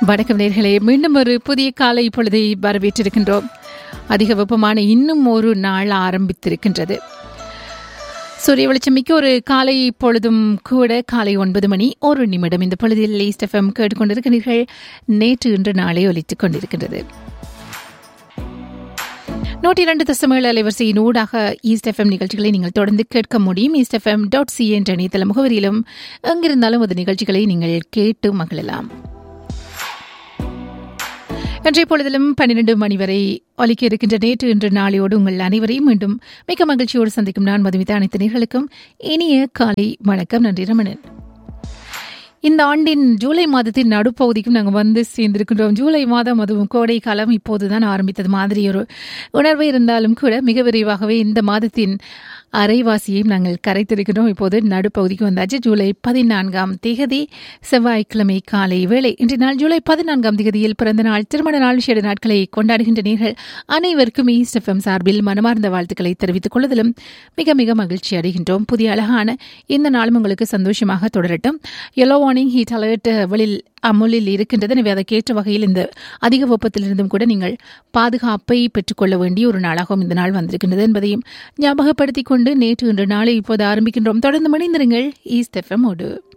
வணக்கம் நேர்களே மீண்டும் ஒரு புதிய காலை இப்பொழுதை வரவேற்றிருக்கின்றோம் அதிக வெப்பமான இன்னும் ஒரு நாள் ஆரம்பித்திருக்கின்றது சூரிய வெளிச்சம் மிக்க ஒரு காலை பொழுதும் கூட காலை ஒன்பது மணி ஒரு நிமிடம் இந்த பொழுதில் ஈஸ்ட் எஃப்எம் கேட்டுக்கொண்டிருக்கிறீர்கள் நேற்று இன்று நாளை ஒலித்துக் கொண்டிருக்கின்றது நூற்றி இரண்டு தசமேழு அலைவரிசையின் ஊடாக ஈஸ்ட் எஃப்எம் நிகழ்ச்சிகளை நீங்கள் தொடர்ந்து கேட்க முடியும் ஈஸ்ட் எஃப்எம் டாட் சி என்ற இணையதள முகவரியிலும் எங்கிருந்தாலும் அது நிகழ்ச்சிகளை நீங்கள் கேட்டு மகிழலாம் இன்றைய பொழுதிலும் பன்னிரண்டு மணி வரை ஒலிக்க இருக்கின்ற நேற்று இன்று நாளையோடு உங்கள் அனைவரையும் மீண்டும் மிக்க மகிழ்ச்சியோடு சந்திக்கும் நான் மதுமிதா அனைத்து நேர்களுக்கும் இனிய காலை வணக்கம் நன்றி ரமணன் இந்த ஆண்டின் ஜூலை மாதத்தின் நடுப்பகுதிக்கும் நாங்கள் வந்து சேர்ந்திருக்கின்றோம் ஜூலை மாதம் அதுவும் கோடை காலம் இப்போதுதான் ஆரம்பித்தது மாதிரி ஒரு உணர்வு இருந்தாலும் கூட மிக விரைவாகவே இந்த மாதத்தின் அரைவாசியையும் நாங்கள் கரைத்திருக்கிறோம் இப்போது நடுப்பகுதிக்கு வந்தாச்சு ஜூலை பதினான்காம் திகதி செவ்வாய்க்கிழமை காலை வேளை இன்று நாள் ஜூலை பதினான்காம் திகதியில் பிறந்த நாள் திருமண நாள் விசேட நாட்களை கொண்டாடுகின்ற நேர்கள் அனைவருக்கும் ஈஸ்ட் எஃப்எம் சார்பில் மனமார்ந்த வாழ்த்துக்களை தெரிவித்துக் கொள்வதிலும் மிக மிக மகிழ்ச்சி அடைகின்றோம் புதிய அழகான இந்த நாளும் உங்களுக்கு சந்தோஷமாக தொடரட்டும் எல்லோ வார்னிங் ஹீட் அலர்ட் வெளியில் அமுலில் இருக்கின்றது எனவே அதற்கேற்ற வகையில் இந்த அதிக வெப்பத்திலிருந்தும் கூட நீங்கள் பாதுகாப்பை பெற்றுக்கொள்ள வேண்டிய ஒரு நாளாகவும் இந்த நாள் வந்திருக்கின்றது என்பதையும் ஞாபகப்படுத்திக் கொண்டு நேற்று இன்று நாளை இப்போது ஆரம்பிக்கின்றோம் தொடர்ந்து மணிந்திருங்கள் ஈஸ்ட் எஃப்எம் ஓடு